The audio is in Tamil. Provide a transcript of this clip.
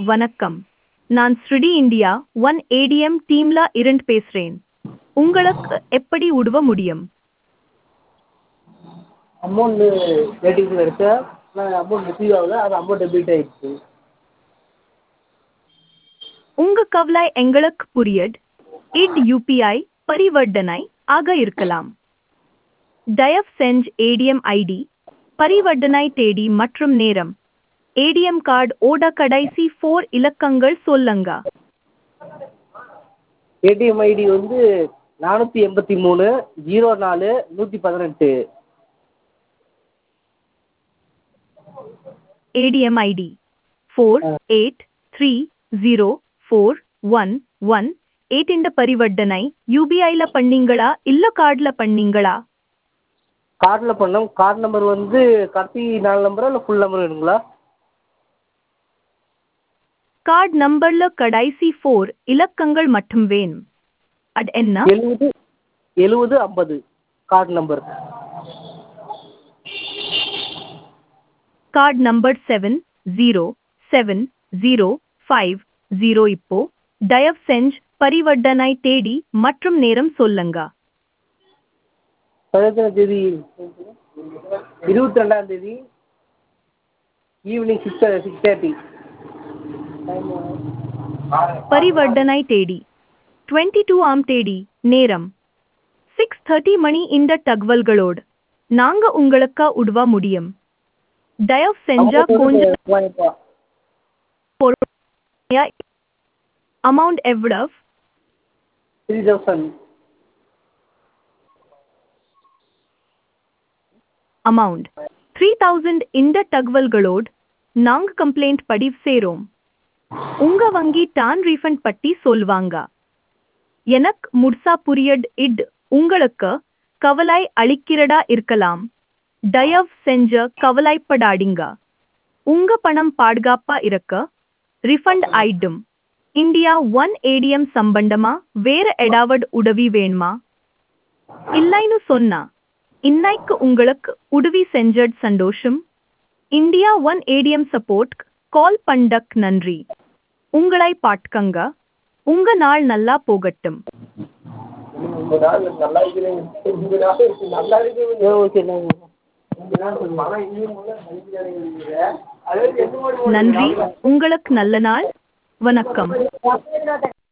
வணக்கம் நான் ஸ்ருடி இந்தியா ஒன் ஏடிஎம் டீம்ல இருந்து பேசுறேன் உங்களுக்கு எப்படி உதவ முடியும் அமௌண்ட்டு ஏடிஎம்மில் இருக்கு ஆனால் அமௌண்ட் ரிசீவ் ஆகல அது அமௌண்ட் டெபிட் ஆயிடுச்சு உங்க கவலை எங்களுக்கு புரியுது இட் யூபிஐ பரிவர்த்தனை ஆக இருக்கலாம் தயவு செஞ்சு ஏடிஎம் ஐடி பரிவர்த்தனை தேதி மற்றும் நேரம் ஏடிஎம் கார்டு ஓட கடைசி ஃபோர் இலக்கங்கள் சொல்லுங்க ஏடிஎம் ஐடி வந்து நானூற்றி எண்பத்தி மூணு ஜீரோ நாலு நூற்றி பதினெட்டு ADM ID four eight three zero four one one eight இந்த பரிவர்த்தனை யூபிஐல பண்ணீங்களா இல்ல கார்டுல பண்ணீங்களா கார்டில் பண்ணோம் கார்டு நம்பர் வந்து கடைசி நாலு நம்பரா இல்லை ஃபுல் நம்பர் வேணுங்களா கார்டு நம்பர்ல கடைசி ஃபோர் இலக்கங்கள் மட்டும் வேணும் அது என்ன எழுபது எழுபது ஐம்பது card number card number seven zero seven zero five zero இப்போ தயவு செஞ்சு பரிவர்த்தனை தேதி மற்றும் நேரம் சொல்லுங்க பதினெட்டாம் தேதி இருபத்தி ரெண்டாம் தேதி ஈவினிங் சிக்ஸ் சிக்ஸ் தேர்ட்டி பரிவர்த்தனை தேதி டுவெண்ட்டி டூ ஆம் தேதி நேரம் சிக்ஸ் தேர்ட்டி மணி இந்த தகவல்களோடு நாங்க உங்களுக்கு உதவ முடியும் தயவு செஞ்சா கொஞ்சம் பொறுமையா அமௌண்ட் எவ்வளவு three thousand amount three thousand இந்த தகவல்களோடு நாங்க கம்ப்ளைண்ட் பதிவு செய்றோம் உங்க வங்கி டான் ரீஃபண்ட் பத்தி சொல்வாங்க எனக்கு முழுசா புரியட் இட் உங்களுக்கு கவலை அளிக்கிறதா இருக்கலாம் தயவு செஞ்ச கவலைப்படாதீங்க உங்க பணம் பாதுகாப்பா இருக்க ரிஃபண்ட் ஆயிடும் இந்தியா ஒன் ஏடிஎம் சம்பந்தமா வேற ஏதாவது உதவி வேணுமா இல்லைன்னு சொன்னா இன்னைக்கு உங்களுக்கு உதவி செஞ்சது சந்தோஷம் India one ATM support call பண்ணக் நன்றி உங்களை பாட்கங்க உங்க நாள் நல்லா போகட்டும் உங்க நாள் நல்லா இருக்கிறேன் உங்க நாள் நல்லா இருக்கிறேன் ஓகே நன்றி உங்களுக்கு நல்ல நாள் வணக்கம்